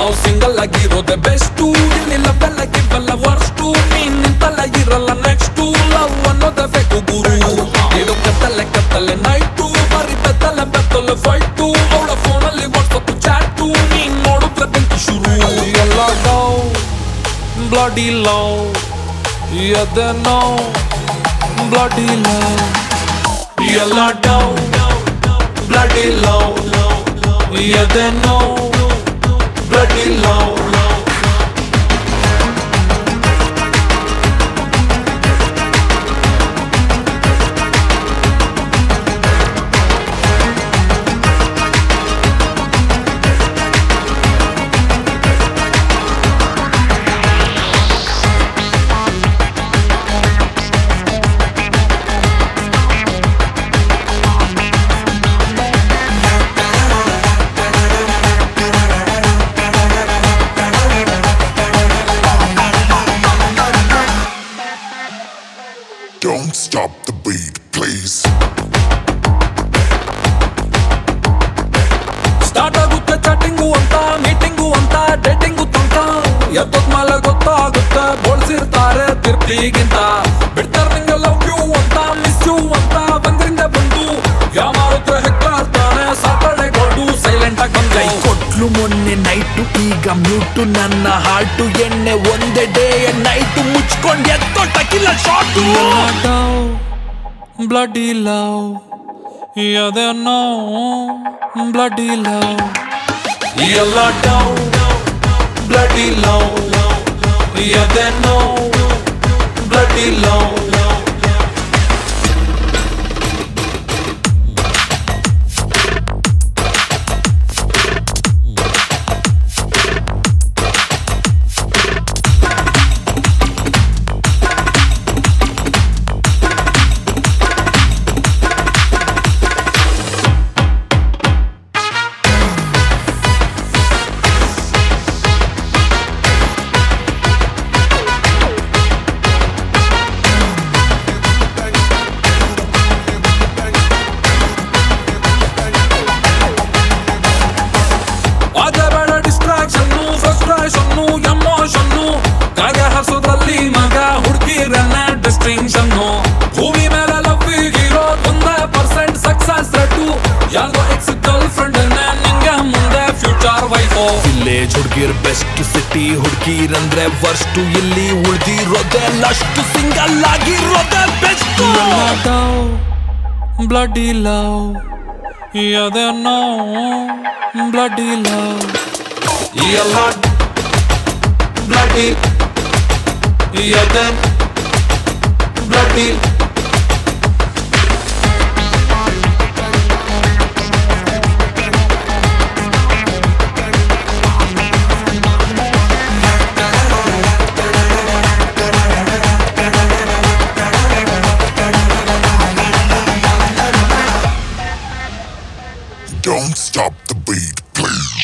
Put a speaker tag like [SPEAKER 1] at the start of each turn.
[SPEAKER 1] ನಾವು ಸಿಂಗಲ್ ಆಗಿರೋದೆ ಬೆಸ್ಟ್ ಇಲ್ಲಿ ಲವೆಲ್ಲ ಗಿವೆಲ್ಲ ವರ್ಸ್ಟು ನೀನ್ ನಿಂತಲ್ಲ ಇರಲ್ಲ ನೆಕ್ಸ್ಟ್ ಲವ್ ಅನ್ನೋದೇ ಬೇಕು ಗುರು ಇದು ಕತ್ತಲೆ ಕತ್ತಲೆ ನೈಟು ಬರೀ ಬೆತ್ತಲೆ ಬೆತ್ತಲೆ ಫೈಟು ಅವಳ ಫೋನಲ್ಲಿ ವಾಟ್ಸಪ್ ಚಾಟು ನೀನ್ ನೋಡಿದ್ರೆ ಬೆಂಕಿ ಶುರು ಎಲ್ಲ ಡೌ ಬ್ಲಡಿ ಲವ್ ಎದೆ ನೋವು ಬ್ಲಡಿ ಲವ್ ಎಲ್ಲ ಡೌ ಬ್ಲಡಿ ಲವ್ ಎದೆ ನೋವು bloody love
[SPEAKER 2] Don't stop the beat, please.
[SPEAKER 1] Start ಆಗುತ್ತೆ ಚಾಟಿಂಗು ಅಂತ ಮೀಟಿಂಗು ಅಂತ ಡೇಟಿಂಗು ತಂತ ಎದ್ದೊತ್ ಮೇಲೆ ಗೊತ್ತಾಗುತ್ತೆ ಬೋಳ್ಸಿರ್ತಾರೆ ತಿರ್ಪಿಗಿಂತ ಬಿಡ್ತಾರ ನಿಂಗೆ ಲವ್ ಯು ಅಂತ ಮಿಸ್ ಯು ಅಂತ ಬಂದ್ರಿಂದ ಬಂದು ಯಾಮಾರುದ್ರೆ ಹೆಕ್ಕಾಡ್ತಾನೆ ಸಾಕಳೆ ಕೊಡು ಸೈಲೆಂಟ್ ಆಗಿ
[SPEAKER 3] ಕೈ
[SPEAKER 1] ಬಂದು
[SPEAKER 3] ಕೊಟ್ಲು ಮೊನ್ನೆ ನೈಟು ಈಗ ಮ್ಯೂಟು ನನ್ನ ಹಾರ್ಟು ಎಣ್ಣೆ ಒಂದೇ ಡೇ ನೈಟು ಮುಚ್ಕೊಂಡ್ ಎತ್ತೊಟ್ಟಕಿಲ್ಲ ಶಾರ್ಟು
[SPEAKER 1] ಬ್ಲಡಿ ಲವ್ ಎದೆ ನೋ ಬ್ಲಡಿ ಲವ್ ಎಲ್ಲ ಡೌ ಬ್ಲಡಿ ಲವ್ ಎದೆ ನೋ ಬ್ಲಡಿ ಲವ್ ಅದೇ ಬೇಡ ಡಿಸ್ಟ್ರಾಕ್ಷನ್ನು ಫ್ರಸ್ಟ್ರೇಷನ್ನು ಎಮೋಷನ್ನು ಕಾಗೆ ಹರ್ಸೋದ್ರಲ್ಲಿ ಮಗ ಹುಡುಗಿರನ್ನ ಡಿಸ್ಟಿಂಕ್ಷನ್ನು ಭೂಮಿ ಮೇಲೆ ಲವ್ ಇರೋ ಒಂದೇ ಪರ್ಸೆಂಟ್ ಸಕ್ಸಸ್ ರೇಟು ಯಾರ್ದೋ ಎಕ್ಸ್ ಗರ್ಲ್ ಫ್ರೆಂಡ್ ನಿಂಗೆ ಮುಂದೆ ಫ್ಯೂಚರ್ ವೈಫು
[SPEAKER 3] ವಿಲೇಜ್ ಹುಡ್ಗಿರ್ ಬೆಸ್ಟ್ ಸಿಟಿ ಹುಡ್ಗಿರಂದ್ರೆ ವರ್ಸ್ಟ್ ಇಲ್ಲಿ ಉಳ್ದಿರೋದೆಲ್ಲಷ್ಟು ಸಿಂಗಲ್ ಆಗಿರೋದೆ ಬೆಸ್ಟ್
[SPEAKER 1] ಬ್ಲಡಿ ಲವ್ ಎದೆ ನೋ ಬ್ಲಡಿ ಲವ್ ಎಲ್ಲ ಬ್ಲಡಿ ಎದೆ bloody
[SPEAKER 2] Don't stop the beat, please.